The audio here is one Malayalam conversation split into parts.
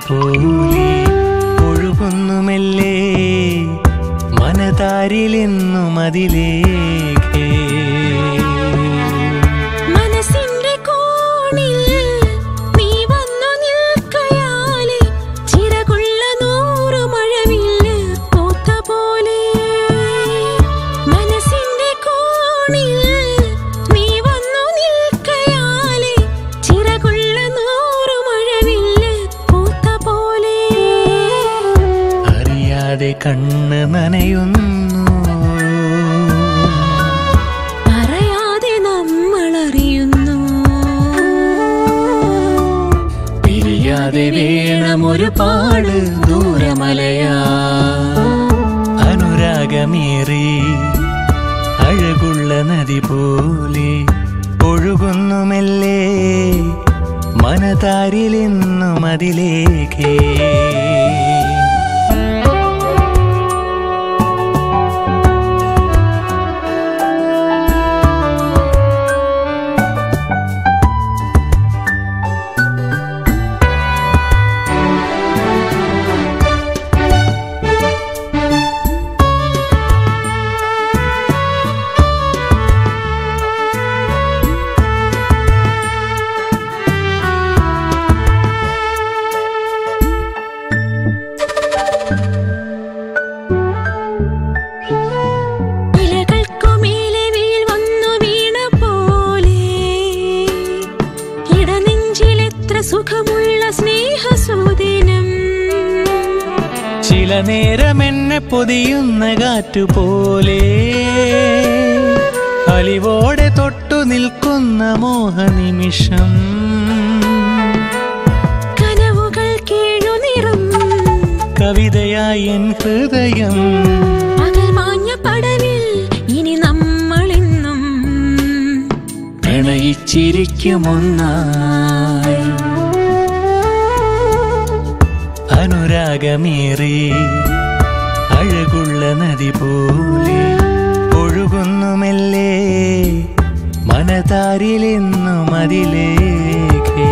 പോലെ ഒഴുകുന്നുമെല്ലേ മനതാരിലെന്നും അതിലേക്കേ മനസ്സിന്റെ കോണിൽ നീ വന്നു നിൽക്കയാലെ ചിറകുള്ള നൂറു മഴവില്ല് പൂത്ത പോലെ മനസ്സിന്റെ കോണിൽ നീ വന്നു നിൽക്കയാലെ ചിറകുള്ള നൂറു മഴവില്ല് പൂത്ത പോലെ അറിയാതെ കണ്ണ് നനയുന്നു പറയാതെ നമ്മൾ അറിയുന്നു പിരിയാതെ വേണം ഒരുപാട് ദൂരമലയാ അനുരാഗമേറി അഴകുള്ള നദി പോലെ ഒഴുകുന്നുമെല്ലേ മനതാരിലെന്നും അതിലേക്കേ ഇലകൾക്കുമേലെ വെയിൽ വന്നു വീണ പോലെ ഇടനെഞ്ചിലെത്ര സുഖമുള്ള സ്നേഹസൂദിനം ചില നേരം എന്നെ പൊതിയുന്ന കാറ്റുപോലെ അലിവോടെ തൊട്ടു നിൽക്കുന്ന മോഹനിമിഷം കനവുകൾ കേഴുനിറും കവിതയായി എൻ ഹൃദയം പകൽ മാഞ്ഞ പടവിൽ ഇനി നമ്മളെന്നും പ്രണയിച്ചിരിക്കുമൊന്നായി അനുരാഗമേറി അഴകുള്ള നദി പോലെ ഒഴുകുന്നുമെല്ലേ മനതാരിലെന്നും അതിലേക്കേ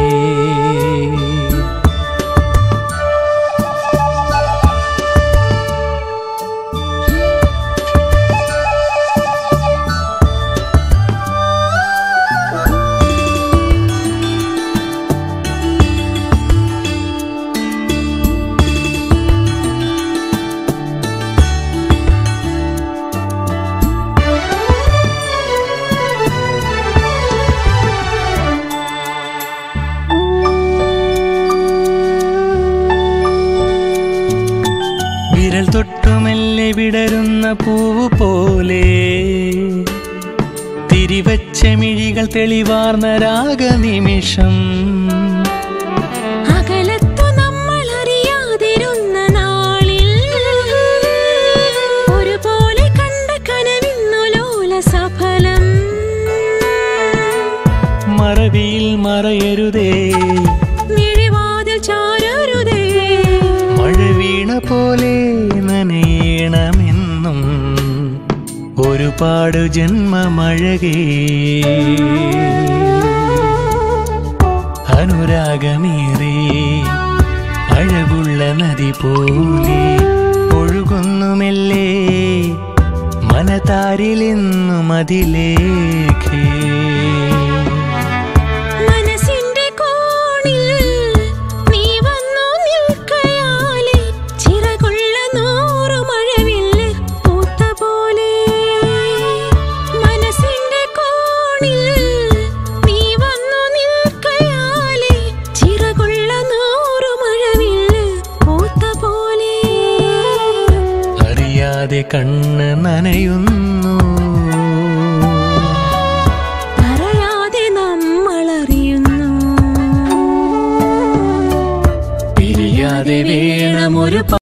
വിരൽ തൊട്ടുമെല്ലെ വിടരുന്ന പൂവ് പോലെ തിരിവച്ച മിഴികൾ തെളിവാർന്ന രാഗനിമിഷം അകലത്തു നമ്മൾ അറിയാതിരുന്ന നാളിൽ ഒരുപോലെ കണ്ട കനവിന്നു ലോല സഫലം മറവിയിൽ മറയരുതേ മിഴിവാതിൽ ചാരരുതേ മഴ വീണ പോലെ നനയണമെന്നും ഒരുപാട് ജന്മമഴകേ അനുരാഗമേറി അഴകുള്ള നദി പോലെ ഒഴുകുന്നുമെല്ലേ മനതാരിലെന്നും അതിലേക്കേ മനസ്സിന്റെ കോണിൽ നീ വന്നു നിൽക്കയാലെ ചിറകുള്ള നൂറു മഴവില്ല് പൂത്ത പോലെ മനസ്സിന്റെ കോണിൽ നീ വന്നു നിൽക്കയാലെ ചിറകുള്ള നൂറു മഴവില്ല് പൂത്ത പോലെ അറിയാതെ കണ്ണ് നനയുന്നു പറയാതെ നമ്മൾ അറിയുന്നു പിരിയാതെ വേണം ഒരു